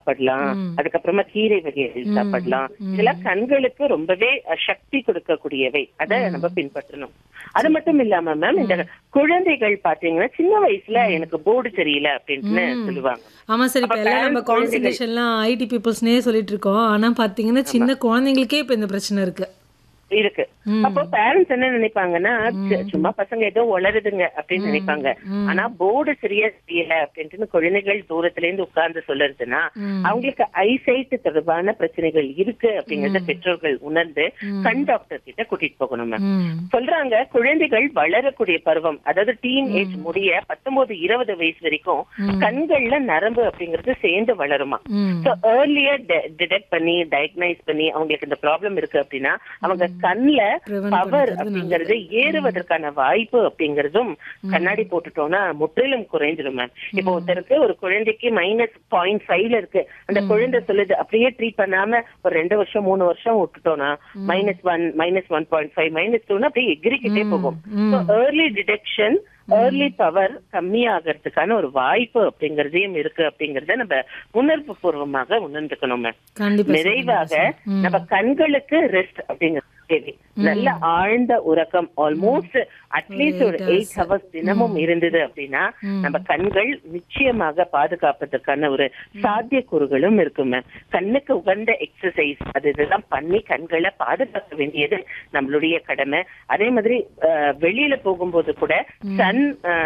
சாப்பிடலாம் ம். அதுக்கப்புறமா கீரை வகைகள் ம், சாப்பிடலாம் ம். இதெல்லாம் கண்களுக்கு ரொம்பவே அஹ், சக்தி கொடுக்கக்கூடியவை அதை நம்ம பின்பற்றணும் அது மட்டும் இல்லாம மேம் இந்த குழந்தைகள் பாத்தீங்கன்னா சின்ன வயசுல எனக்கு போர்டு தெரியல அப்படின்னு ம். சொல்லுவாங்க ஆமா சார் இப்ப அப்ப எல்லாம் நம்ம parents குழந்தைகள்- கான்சன்ட்ரேஷன்லாம் ஐடி பீப்புள்ஸ்னே சொல்லிட்டு இருக்கோம் ஆனா பாத்தீங்கன்னா சின்ன குழந்தைங்களுக்கே இப்ப இந்த பிரச்சனை இருக்கு இருக்கு ம். அப்போ பேரண்ட்ஸ் என்ன நினைப்பாங்கன்னா சு- சும்மா பசங்க ஏதோ வளருதுங்க அப்படின்னு நினைப்பாங்க ம். ஆனா போர்டு சரியா தெரியல அப்படின்ட்டு குழந்தைகள் தூரத்துல இருந்து உட்கார்ந்து சொல்லுறதுன்னா ம். அவங்களுக்கு ஐசைட் தொடர்பான பிரச்சனைகள் இருக்கு அப்படிங்கறத பெற்றோர்கள் உணர்ந்து கண் டாக்டர் கிட்ட கூட்டிட்டு போகணும் மேம் ம். சொல்றாங்க குழந்தைகள் வளரக்கூடிய பருவம் அதாவது டீன் ஏஜ் முடிய பத்தொன்பது இருபது வயசு வரைக்கும் கண்கள்ல நரம்பு அப்படிங்கிறது சேர்ந்து வளருமா ம். சோ ஏர்லியர் டிடெக்ட் பண்ணி டயக்னைஸ் பண்ணி அவங்களுக்கு இந்த ப்ராப்ளம் இருக்கு அப்படின்னா அவங்க கண்ணுல Prevent பவர் பண்ணிக்கிறது அப்படிங்கறது ஏறுவதற்கான வாய்ப்பு அப்படிங்கறதும் கண்ணாடி போட்டுட்டோம்னா முற்றிலும் குறைஞ்சிடும் மேம் இப்போ ஒருத்தருக்கு ஒரு குழந்தைக்கு மைனஸ் பாயிண்ட் ஃபைவ்ல இருக்கு அந்த குழந்தை சொல்லுது அப்படியே ட்ரீட் பண்ணாம ஒரு ரெண்டு வருஷம் மூணு வருஷம் விட்டுட்டோம்னா minus one minus one point five minus டூன்னு அப்படியே எகிரிக்கிட்டே போகும் ம். ஏர்லி டிடெக்ஷன் ஏர்லி பவர் கம்மியாகிறதுக்கான ஒரு வாய்ப்பு அப்படிங்கறதையும் இருக்கு அப்படிங்கறத நம்ம உணர்வு பூர்வமாக உணர்ந்துக்கணும் மேம் கண்டிப்பா சார், நிறைவாக கண்டிப்பா சார். ம். நம்ம கண்களுக்கு ரெஸ்ட் அப்படிங்கிறது தேவை நல்ல ஆழ்ந்த உறக்கம் ஆல்மோஸ்ட் அட்லீஸ்ட் ஒரு Eight hours. எயிட் ஹவர்ஸ் தினமும் இருந்தது அப்படின்னா நம்ம கண்கள் நிச்சயமாக பாதுகாப்பதற்கான ஒரு சாத்தியக்கூறுகளும் இருக்கும் மேம் கண்ணுக்கு உகந்த எக்ஸசைஸ் அது இதெல்லாம் பண்ணி கண்களை பாதுகாக்க வேண்டியது நம்மளுடைய கடமை அதே மாதிரி அஹ், வெளியில போகும்போது கூட சன்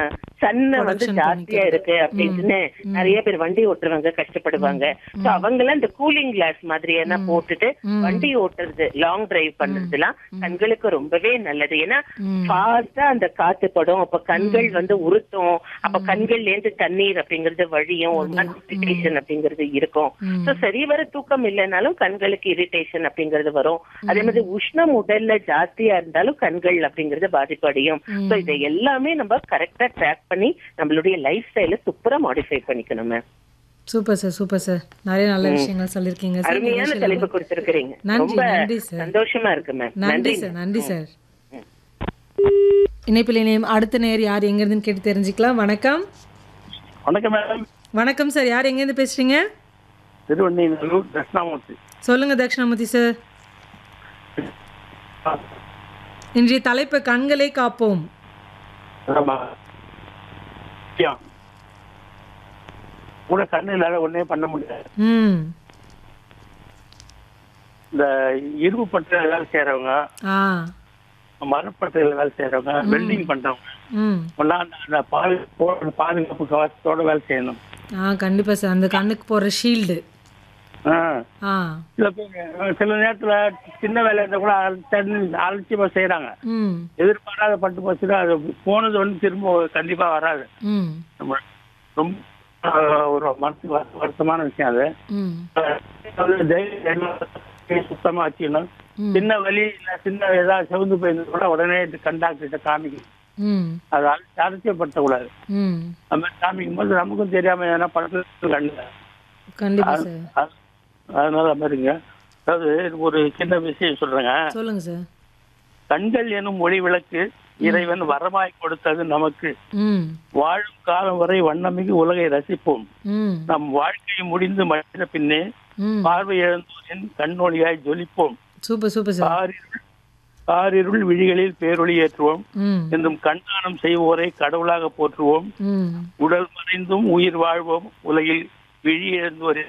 சன்ன வந்து Protection ஜாஸ்தியா இருக்கு அப்படின்னு நிறைய பேர் வண்டி ஓட்டுறவங்க கஷ்டப்படுவாங்க சோ அவங்க எல்லாம் இந்த கூலிங் கிளாஸ் மாதிரியான போட்டுட்டு வண்டி ஓட்டுறது லாங் டிரைவ் பண்றதுலாம் கண்களுக்கு ரொம்பவே நல்லது ஏன்னா ஃபாஸ்டா அந்த காத்து படும் அப்ப கண்கள் வந்து உறுத்தும் அப்ப கண்கள்ல இருந்து தண்ணீர் அப்படிங்கறது வழியும் ஒரு மாதிரி இரிட்டேஷன் அப்படிங்கறது இருக்கும் சோ சரிவர தூக்கம் இல்லைனாலும் கண்களுக்கு இரிட்டேஷன் அப்படிங்கறது வரும் அதே மாதிரி உஷ்ணம் உடல்ல ஜாஸ்தியா இருந்தாலும் கண்கள் அப்படிங்கறது பாதிப்பு அடையும் சோ இதை எல்லாமே நம்ம கரெக்டா ட்ராக் பண்ணி நம்மளுடைய லைஃப் ஸ்டைல சூப்பரா மாடிஃபை பண்ணிக்கணும் ma'am super sir super sir நிறைய நல்ல விஷயங்கள் சொல்லியிருக்கீங்க சார் அருமையான நிகழ்ச்சியில தலைப்பு கொடுத்திருக்கிறீங்க நன்றி, ரொம்ப நன்றி சார். சந்தோஷமா இருக்கு மேம் நன்றி சார் நன்றி சார் இணைப்பில் இணையம் அடுத்த நேர் யார் எங்கேருந்துன்னு கேட்டு தெரிஞ்சுக்கலாம் வணக்கம் வணக்கம் மேடம் வணக்கம் சார் யார் எங்கேருந்து பேசுறீங்க திருவண்ணூர் தட்சிணாமூர்த்தி சொல்லுங்க தட்சிணாமூர்த்தி சார் இன்றைய தலைப்பு கண்களை காப்போம் ஆமா முக்கியம். கூட கண்ணு இல்லாத ஒண்ணே பண்ண முடியாது ம் இந்த இரும்பு பட்டில வேலை செய்யறவங்க ஆ மரப்பட்டையில வேலை செய்யறவங்க வெல்டிங் பண்றவங்க ம் எல்லாம் அந்த- அந்த பாது போ- பாதுகாப்பு கவசத்தோட வேலை செய்யணும் ஆ கண்டிப்பாக சார் அந்த கண்ணுக்கு போடுற ஷீல்டு ஆ. ஆ சில பேர் சில நேரத்துல சின்ன வேலை இருந்தா கூட அலட்சி- அலட்சியமா செய்யறாங்க ம் எதிர்பாராத பட்டு போச்சுன்னா அது போனது வந்து திரும்ப கண்டிப்பா வராது ம் நம்ம ரொம்ப ஆஹ், ஒரு மனசு வருத்த- வருத்தமான விஷயம் அது ம் அது தைரியம் எல்லாம் சுத்தமா வச்சுக்கணும் சின்ன வலி இல்ல சின்ன ஏதாவது செவந்து போயிருந்தா கூட உடனே கண்டாக்டர்கிட்ட காமிக்கணும் ம் அது அல- அலட்சியப்படுத்த கூடாது ம் அந்த மாதிரி காமிக்கும் போது நமக்கும் தெரியாம எதனா படத்துல கண்ணு கண்டிப்பாக சார் அது- அதனால அது மாதிரிங்க அதாவது ஒரு சின்ன விஷயம் சொல்றேங்க சொல்லுங்க சார் கண்கள் எனும் ஒளி விளக்கு இறைவன் வரமாய் கொடுத்தது நமக்கு ம் வாழும் காலம் வரை வண்ணமிகு உலகை ரசிப்போம் ம் நம் வாழ்க்கை முடிந்து மறைந்த பின்னே ம் பார்வை இழந்தோரின் கண்ணொளியாய் ஜொலிப்போம் சூப்பர் சூப்பர் சார் காரிருள் காரிருள் விழிகளில் பேரொளி ஏற்றுவோம் ம் என்றும் கண்தானம் செய்வோரை கடவுளாக போற்றுவோம் ம் உடல் மறைந்தும் உயிர் வாழ்வோம் உலகில் விழி இழந்தோரை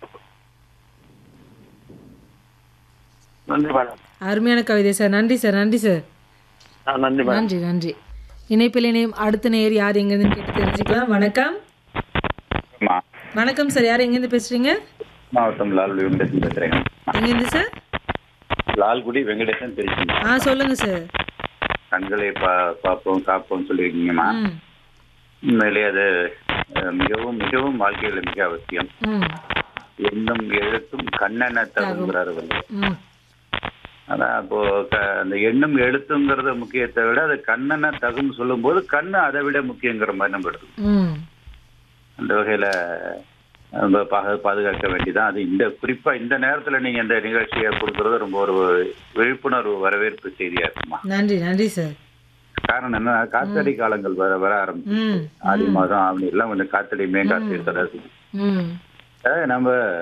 நன்றி மேடம் அருமையான கவிதை சார் நன்றி சார் நன்றி சார் ஆ, நன்றி மேடம் நன்றி நன்றி இணைப்பில் இணையம் அடுத்த நேர் யார் எங்கேருந்து கேட்டு தெரிஞ்சுக்கலாம் வணக்கம் அம்மா வணக்கம் சார் யார் எங்கேருந்து பேசுறீங்க மாவட்டம் லால்குடி வெங்கடேசன் பேசுறேங்க எங்கேருந்து சார் லால்குடி வெங்கடேசன் பேசுறீங்க ஆ சொல்லுங்க சார் கண்களை பா பார்ப்போம் காப்போம் சொல்லியிருக்கீங்கம்மா ம் உண்மையிலேயே அது அஹ், மிகவும் மிகவும் வாழ்க்கையில் மிக அவசியம் ம் எண்ணும் எழுத்தும் கண்ணென தகுங்கிறார் வந்து ம் அதான் அப்போ க- அந்த எண்ணும் எழுத்துங்கிறத முக்கியத்தை விட அது கண்ணென தகுன்னு சொல்லும்போது கண்ணு அதை விட முக்கியங்கிற மாதிரி நம்ம எடுத்துக்கணும் ம் அந்த வகையில நம்ம பாக பாதுகாக்க வேண்டியதான் அது இந்த குறிப்பா இந்த நேரத்துல நீங்க இந்த நிகழ்ச்சியை கொடுக்கறது ரொம்ப ஒரு விழிப்புணர்வு வரவேற்பு செய்தியா இருக்குமா நன்றி நன்றி சார் காரணம் என்ன காத்தடி காலங்கள் வர வர ஆரம்பிச்சு ம் ஆடி மாதம் ஆவணி எல்லாம் கொஞ்சம் காத்தடி மேங்காத்து இருக்கதா செய்யுது. ம் அஹ் நம்ம